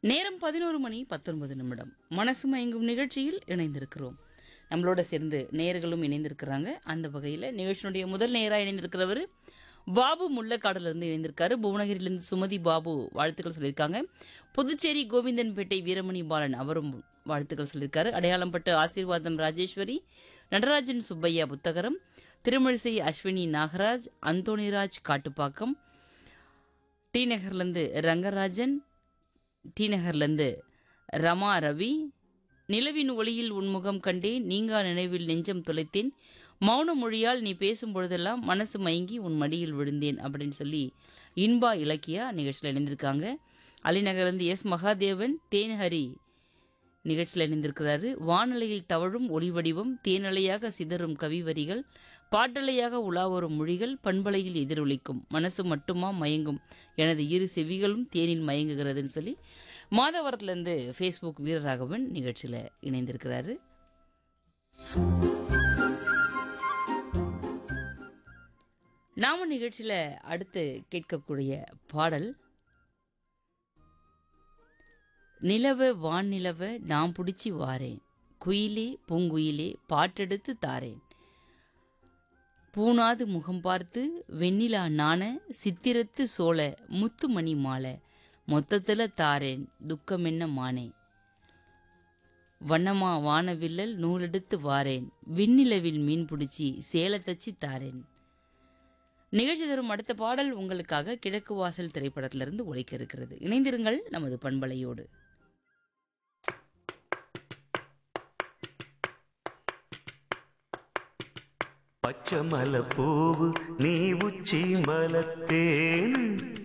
நேரம் பதினோரு மணி பத்தொன்பது நிமிடம் மனசு மயங்கும் நிகழ்ச்சியில் இணைந்திருக்கிறோம் நம்மளோட சேர்ந்து நேயர்களும் இணைந்திருக்கிறாங்க அந்த வகையில் நிகழ்ச்சியினுடைய முதல் நேராக இணைந்திருக்கிறவர் பாபு முள்ளக்காடுலேருந்து இணைந்திருக்காரு புவனகிரியிலேருந்து சுமதி பாபு வாழ்த்துக்கள் சொல்லியிருக்காங்க புதுச்சேரி கோவிந்தன்பேட்டை வீரமணி பாலன் அவரும் வாழ்த்துக்கள் சொல்லியிருக்காரு அடையாளம்பட்டு ஆசீர்வாதம் ராஜேஸ்வரி நடராஜன் சுப்பையா புத்தகரம் திருமழிசை அஸ்வினி நாகராஜ் அந்தோணிராஜ் காட்டுப்பாக்கம் டி நகர்லேருந்து ரங்கராஜன் டி நகர்லேருந்து ரமா ரவி நிலவின் ஒளியில் உன்முகம் கண்டேன் நீங்கா நினைவில் நெஞ்சம் தொலைத்தேன் மௌன மொழியால் நீ பேசும் பொழுதெல்லாம் மனசு மயங்கி உன் மடியில் விழுந்தேன் அப்படின்னு சொல்லி இன்பா இலக்கியா நிகழ்ச்சியில் இணைந்திருக்காங்க அலிநகர்லேருந்து எஸ் மகாதேவன் தேன்ஹரி நிகழ்ச்சியில் இணைந்திருக்கிறாரு வானலையில் தவழும் ஒளி வடிவம் தேனலையாக சிதறும் கவிவரிகள் பாட்டலையாக உலாவரும் மொழிகள் பண்பலையில் எதிரொலிக்கும் மனசு மட்டுமா மயங்கும் எனது இரு செவிகளும் தேனில் மயங்குகிறதுன்னு சொல்லி மாதவரத்துலேருந்து ஃபேஸ்புக் வீரராகவன் நிகழ்ச்சியில் இணைந்திருக்கிறாரு நாம நிகழ்ச்சியில் அடுத்து கேட்கக்கூடிய பாடல் நிலவ வான் நிலவ நான் பிடிச்சி வாரேன் குயிலே பூங்குயிலே பாட்டெடுத்து தாரேன் பூனாது முகம் பார்த்து வெண்ணிலா நாண சித்திரத்து சோழ முத்துமணி மாலை மொத்தத்தில் தாரேன் துக்கம் என்ன மானே வண்ணமா வானவில்லல் நூலெடுத்து வாரேன் விண்ணிலவில் மீன் பிடிச்சி சேலை தச்சு தாரேன் நிகழ்ச்சி தரும் அடுத்த பாடல் உங்களுக்காக கிழக்கு வாசல் திரைப்படத்திலிருந்து ஒழிக்க இருக்கிறது இணைந்திருங்கள் நமது பண்பலையோடு பச்சை மலை பூவு நீ உச்சி மலத்தேன்